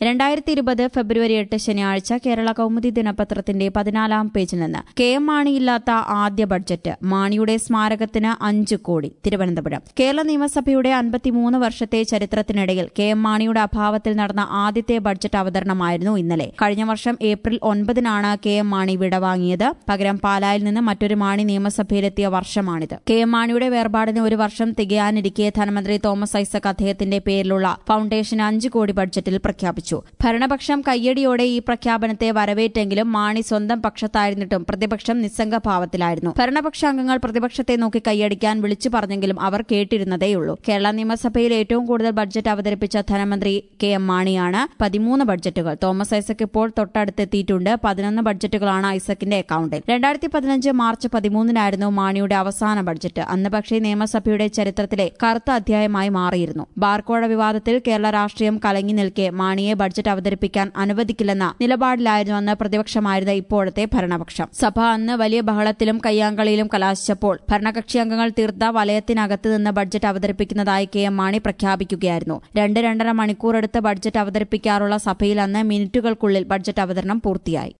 രണ്ടായിരത്തി ഇരുപത് ഫെബ്രുവരി എട്ട് ശനിയാഴ്ച കേരള കൗമുദി ദിനപത്രത്തിന്റെ പതിനാലാം പേജിൽ നിന്ന് കെ എം മാണിയില്ലാത്ത ആദ്യ ബഡ്ജറ്റ് മാണിയുടെ സ്മാരകത്തിന് അഞ്ച് കോടി തിരുവനന്തപുരം കേരള നിയമസഭയുടെ അൻപത്തിമൂന്ന് വർഷത്തെ ചരിത്രത്തിനിടയിൽ കെ എം മാണിയുടെ അഭാവത്തിൽ നടന്ന ആദ്യത്തെ ബഡ്ജറ്റ് അവതരണമായിരുന്നു ഇന്നലെ കഴിഞ്ഞ വർഷം ഏപ്രിൽ ഒൻപതിനാണ് കെ എം മാണി വിടവാങ്ങിയത് പകരം പാലായിൽ നിന്ന് മറ്റൊരു മാണി നിയമസഭയിലെത്തിയ വർഷമാണിത് കെ എം മാണിയുടെ വേർപാടിന് ഒരു വർഷം തികയാനിരിക്കെ ധനമന്ത്രി തോമസ് ഐസക് അദ്ദേഹത്തിന്റെ പേരിലുള്ള ഫൌണ്ടേഷൻ അഞ്ച് കോടി ബഡ്ജറ്റിൽ പ്രഖ്യാപിച്ചു ഭരണപക്ഷം കയ്യടിയോടെ ഈ പ്രഖ്യാപനത്തെ വരവേറ്റെങ്കിലും മാണി സ്വന്തം പക്ഷത്തായിരുന്നിട്ടും പ്രതിപക്ഷം നിസ്സംഗഭാവത്തിലായിരുന്നു ഭരണപക്ഷാംഗങ്ങൾ പ്രതിപക്ഷത്തെ നോക്കി കൈയടിക്കാൻ വിളിച്ചു പറഞ്ഞെങ്കിലും അവർ കേട്ടിരുന്നതേയുള്ളൂ കേരള നിയമസഭയിൽ ഏറ്റവും കൂടുതൽ ബഡ്ജറ്റ് അവതരിപ്പിച്ച ധനമന്ത്രി കെ എം മാണിയാണ് പതിമൂന്ന് ബഡ്ജറ്റുകൾ തോമസ് ഐസക് ഇപ്പോൾ തൊട്ടടുത്തെത്തിയിട്ടുണ്ട് പതിനൊന്ന് ബഡ്ജറ്റുകളാണ് ഐസക്കിന്റെ അക്കൌണ്ടിൽ രണ്ടായിരത്തി പതിനഞ്ച് മാർച്ച് പതിമൂന്നിനായിരുന്നു മാണിയുടെ അവസാന ബഡ്ജറ്റ് അന്ന് പക്ഷേ നിയമസഭയുടെ ചരിത്രത്തിലെ കറുത്ത അധ്യായമായി മാറിയിരുന്നു ബാർക്കോഴ വിവാദത്തിൽ കേരള രാഷ്ട്രീയം കലങ്ങി നിൽക്കെ മാണിയെ ബഡ്ജറ്റ് അവതരിപ്പിക്കാൻ അനുവദിക്കില്ലെന്ന നിലപാടിലായിരുന്നു അന്ന് പ്രതിപക്ഷമായിരുന്ന ഇപ്പോഴത്തെ ഭരണപക്ഷം സഭ അന്ന് വലിയ ബഹളത്തിലും കയ്യാങ്കളിയിലും കലാശിച്ചപ്പോൾ ഭരണകക്ഷി അംഗങ്ങൾ തീർത്ത വലയത്തിനകത്ത് നിന്ന് ബഡ്ജറ്റ് അവതരിപ്പിക്കുന്നതായി കെ എം മാണി പ്രഖ്യാപിക്കുകയായിരുന്നു രണ്ട് രണ്ടര മണിക്കൂറെടുത്ത് ബഡ്ജറ്റ് അവതരിപ്പിക്കാറുള്ള സഭയിൽ അന്ന് മിനിറ്റുകൾക്കുള്ളിൽ ബഡ്ജറ്റ് അവതരണം പൂർത്തിയായി